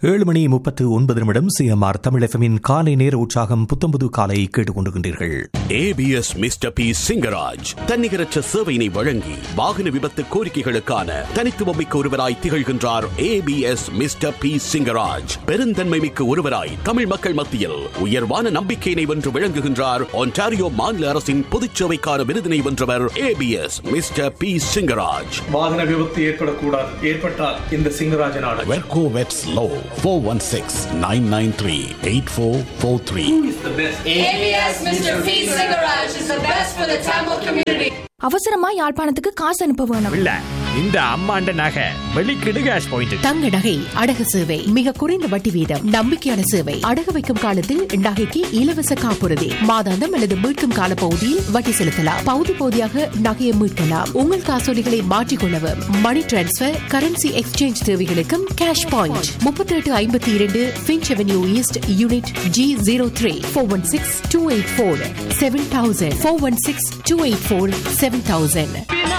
ஏழு மணி முப்பத்து ஒன்பது நிமிடம் சிஎம்ஆர் தமிழ் எஃப்எம்மின் காலை நேர உற்சாகம் புத்தம்புது காலை கேட்டுக் கொண்டிருக்கின்றீர்கள் ஏபிஎஸ் மிஸ்டர் பி சிங்கராஜ் தன்னிகரற்ற சேவையினை வழங்கி வாகன விபத்து கோரிக்கைகளுக்கான தனித்துவமிக்க ஒருவராய் திகழ்கின்றார் ஏபிஎஸ் மிஸ்டர் பி சிங்கராஜ் பெருந்தன்மை மிக்க ஒருவராய் தமிழ் மக்கள் மத்தியில் உயர்வான நம்பிக்கையினை வென்று விளங்குகின்றார் ஒன்டாரியோ மாநில அரசின் பொதுச்சேவைக்கான விருதினை வென்றவர் ஏபிஎஸ் மிஸ்டர் பி சிங்கராஜ் வாகன விபத்து ஏற்படக்கூடாது ஏற்பட்டால் இந்த சிங்கராஜன் ஆடு வெர்கோ வெட்ஸ் லோ four one six nine nine three eight four four three ABS Mr. P. Singaraj is the best for the Tamil community. அவசரமா யாழ்ப்பாணத்துக்கு காசு அனுப்ப வேணும் இல்ல இந்த அம்மாண்ட நகை வெளிக்கிடு கேஷ் பாயிண்ட் தங்க நகை அடகு சேவை மிக குறைந்த வட்டி வீதம் நம்பிக்கையான சேவை அடகு வைக்கும் காலத்தில் நகைக்கு இலவச காப்புறுதி மாதாந்தம் அல்லது மீட்கும் கால பகுதியில் வட்டி செலுத்தலாம் பகுதி பகுதியாக நகையை மீட்கலாம் உங்கள் காசோலிகளை மாற்றிக்கொள்ளவும் மணி டிரான்ஸ்பர் கரன்சி எக்ஸ்சேஞ்ச் தேவைகளுக்கும் கேஷ் பாயிண்ட் முப்பத்தி எட்டு ஐம்பத்தி இரண்டு Finch avenue east unit G zero three four one six two eight four seven thousand four one six two eight four seven thousand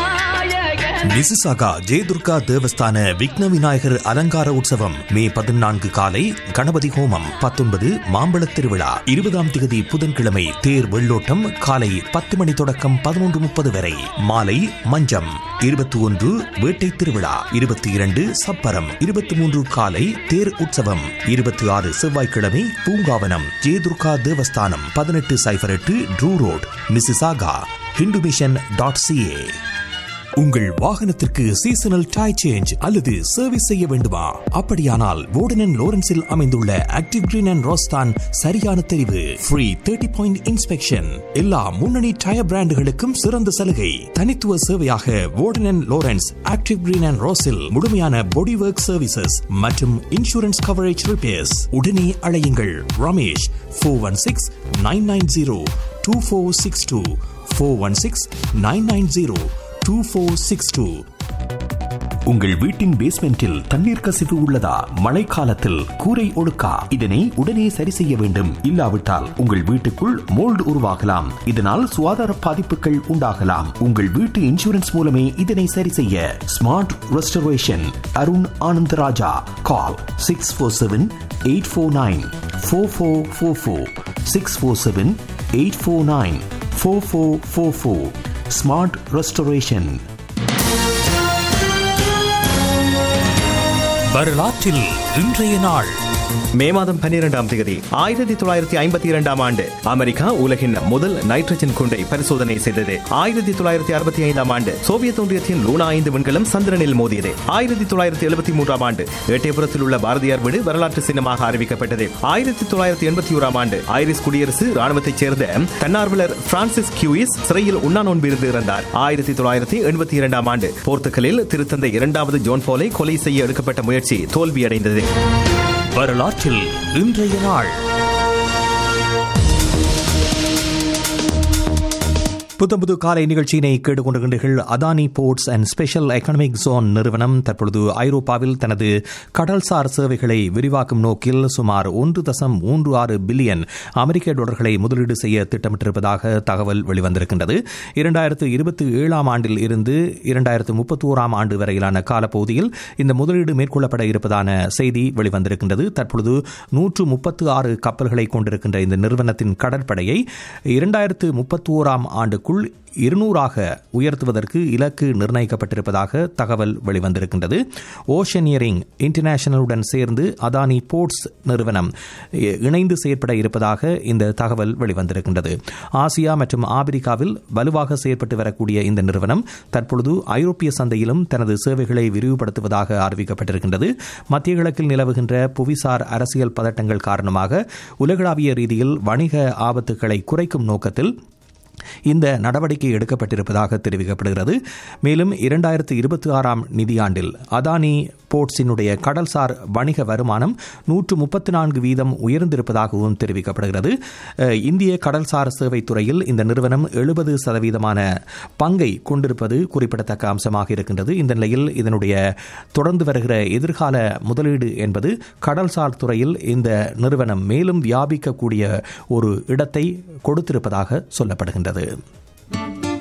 Mississauga Jayadurga Devasthana Vigna Vinayagar அலங்கார உற்சவம் மே பதினான்கு காலை கணபதி ஹோமம் பத்தொன்பது மாம்பழத் திருவிழா இருபதாம் திகதி புதன்கிழமை தேர் வெள்ளோட்டம் காலை பத்து மணி தொடக்கம் பதினொன்று முப்பது வரை மாலை மஞ்சம் இருபத்தி ஒன்று வேட்டை திருவிழா இருபத்தி இரண்டு சப்பரம் இருபத்தி மூன்று காலை தேர் உற்சவம் இருபத்தி ஆறு செவ்வாய்க்கிழமை பூங்காவனம் ஜெயதுர்கா தேவஸ்தானம் பதினெட்டு சைபர் எட்டு Drew road Mississauga Hindu mission dot CA உங்கள் வாகனத்திற்கு சீசனல் டயர் சேஞ்ச் அல்லது சர்வீஸ் செய்ய வேண்டுமா அப்படியானால் வோர்டன் லோரன்ஸில் அமைந்துள்ள ஆக்டிவ் கிரீன் அண்ட் ரோஸ்தான் சரியான தெரிவு ஃப்ரீ தேர்ட்டி பாயிண்ட் இன்ஸ்பெக்ஷன் எல்லா முன்னணி டயர் பிராண்டுகளுக்கும் சிறந்த சலுகை தனித்துவ சேவையாக Warden Lawrence active green and ரோஸில் முழுமையான பாடி ஒர்க் சர்வீசஸ் மற்றும் இன்சூரன்ஸ் கவரேஜ் ரிப்பேர்ஸ் உடனே அழையுங்கள் Ramesh four one six nine nine zero two four six two four one six nine nine zero two four six two உங்கள் வீட்டின் பேஸ்மெண்டில் தண்ணீர் கசிவு உள்ளதா மழைக்காலத்தில் கூரை ஒழுக்கா இதனை உடனே சரி செய்ய வேண்டும் இல்லாவிட்டால் உங்கள் வீட்டுக்குள் மோல்டு உருவாகலாம் இதனால் சுகாதார பாதிப்புகள் உண்டாகலாம் உங்கள் வீட்டு இன்சூரன்ஸ் மூலமே இதனை சரி செய்ய smart restoration Arun Ananda Raja call six four seven eight four nine four four four four six four seven eight four nine four four four four smart restoration வரலாற்றில் இன்றைய நாள் மே மாதம் பன்னிரெண்டாம் தேதி ஆயிரத்தி தொள்ளாயிரத்தி ஐம்பத்தி இரண்டாம் ஆண்டு அமெரிக்கா உலகின் முதல் நைட்ரஜன் குண்டை பரிசோதனை செய்தது ஆயிரத்தி தொள்ளாயிரத்தி அறுபத்தி ஐந்தாம் ஆண்டு சோவியத் ஒன்றியத்தின் லூனா ஐந்து விண்கலம் சந்திரனில் மோதியது ஆயிரத்தி தொள்ளாயிரத்தி எழுபத்தி மூன்றாம் ஆண்டு எட்டயபுரத்தில் உள்ள பாரதியார் வீடு வரலாற்று சின்னமாக அறிவிக்கப்பட்டது ஆயிரத்தி தொள்ளாயிரத்தி எண்பத்தி ஓராம் ஆண்டு ஐரிஸ் குடியரசு ராணுவத்தைச் சேர்ந்த தன்னார்வலர் பிரான்சிஸ் கியூயிஸ் சிறையில் உண்ணா நோன்பிருந்து இறந்தார் ஆயிரத்தி தொள்ளாயிரத்தி எண்பத்தி இரண்டாம் ஆண்டு போர்த்துகலில் திருத்தந்தை இரண்டாவது ஜோன் போலை கொலை செய்ய எடுக்கப்பட்ட முயற்சி தோல்வியடைந்தது வரலாற்றில் இன்றைய நாள் புத்தம்புது காலை நிகழ்ச்சியினை கேட்டுக்கொண்டிருக்கின்றீர்கள் Adani ports and special economic zone நிறுவனம் தற்பொழுது ஐரோப்பாவில் தனது கடல்சார் சேவைகளை விரிவாக்கும் நோக்கில் சுமார் ஒன்று தசம் மூன்று ஆறு பில்லியன் அமெரிக்க டாலர்களை முதலீடு செய்ய திட்டமிட்டிருப்பதாக தகவல் வெளிவந்திருக்கின்றது இரண்டாயிரத்து இருபத்தி ஏழாம் ஆண்டில் இருந்து இரண்டாயிரத்து முப்பத்தி ஓராம் ஆண்டு வரையிலான காலப்பகுதியில் இந்த முதலீடு மேற்கொள்ளப்பட இருப்பதான செய்தி வெளிவந்திருக்கின்றது தற்பொழுது நூற்று முப்பத்து ஆறு கப்பல்களை கொண்டிருக்கின்ற இந்த நிறுவனத்தின் கடற்படையை இரண்டாயிரத்து முப்பத்தி ஓராம் ஆண்டுக்குள் இருநூறாக உயர்த்துவதற்கு இலக்கு நிர்ணயிக்கப்பட்டிருப்பதாக தகவல் வெளிவந்திருக்கின்றது ஓஷனியரிங் இன்டர்நேஷனலுடன் சேர்ந்து அதானி போர்ட்ஸ் நிறுவனம் இணைந்து செயற்பட இருப்பதாக இந்த தகவல் வெளிவந்திருக்கின்றது ஆசியா மற்றும் ஆப்பிரிக்காவில் வலுவாக செயற்பட்டு வரக்கூடிய இந்த நிறுவனம் தற்பொழுது ஐரோப்பிய சந்தையிலும் தனது சேவைகளை விரிவுபடுத்துவதாக அறிவிக்கப்பட்டிருக்கின்றது மத்திய கிழக்கில் நிலவுகின்ற புவிசார் அரசியல் பதட்டங்கள் காரணமாக உலகளாவிய ரீதியில் வணிக ஆபத்துக்களை குறைக்கும் நோக்கத்தில் இந்த நடவடிக்கை எடுக்கப்பட்டிருப்பதாக தெரிவிக்கப்படுகிறது மேலும் இரண்டாயிரத்து இருபத்தி ஆறாம் நிதியாண்டில் அதானி போர்ட்ஸினுடைய கடல்சார் வணிக வருமானம் நூற்று முப்பத்தி நான்கு வீதம் உயர்ந்திருப்பதாகவும் தெரிவிக்கப்படுகிறது இந்திய கடல்சார் சேவை துறையில் இந்த நிறுவனம் எழுபது சதவீதமான பங்கை கொண்டிருப்பது குறிப்பிடத்தக்க அம்சமாக இருக்கின்றது இந்த நிலையில் இதனுடைய தொடர்ந்து வருகிற எதிர்கால முதலீடு என்பது கடல்சார் துறையில் இந்த நிறுவனம் மேலும் வியாபிக்கக்கூடிய ஒரு இடத்தை கொடுத்திருப்பதாக சொல்லப்படுகின்றது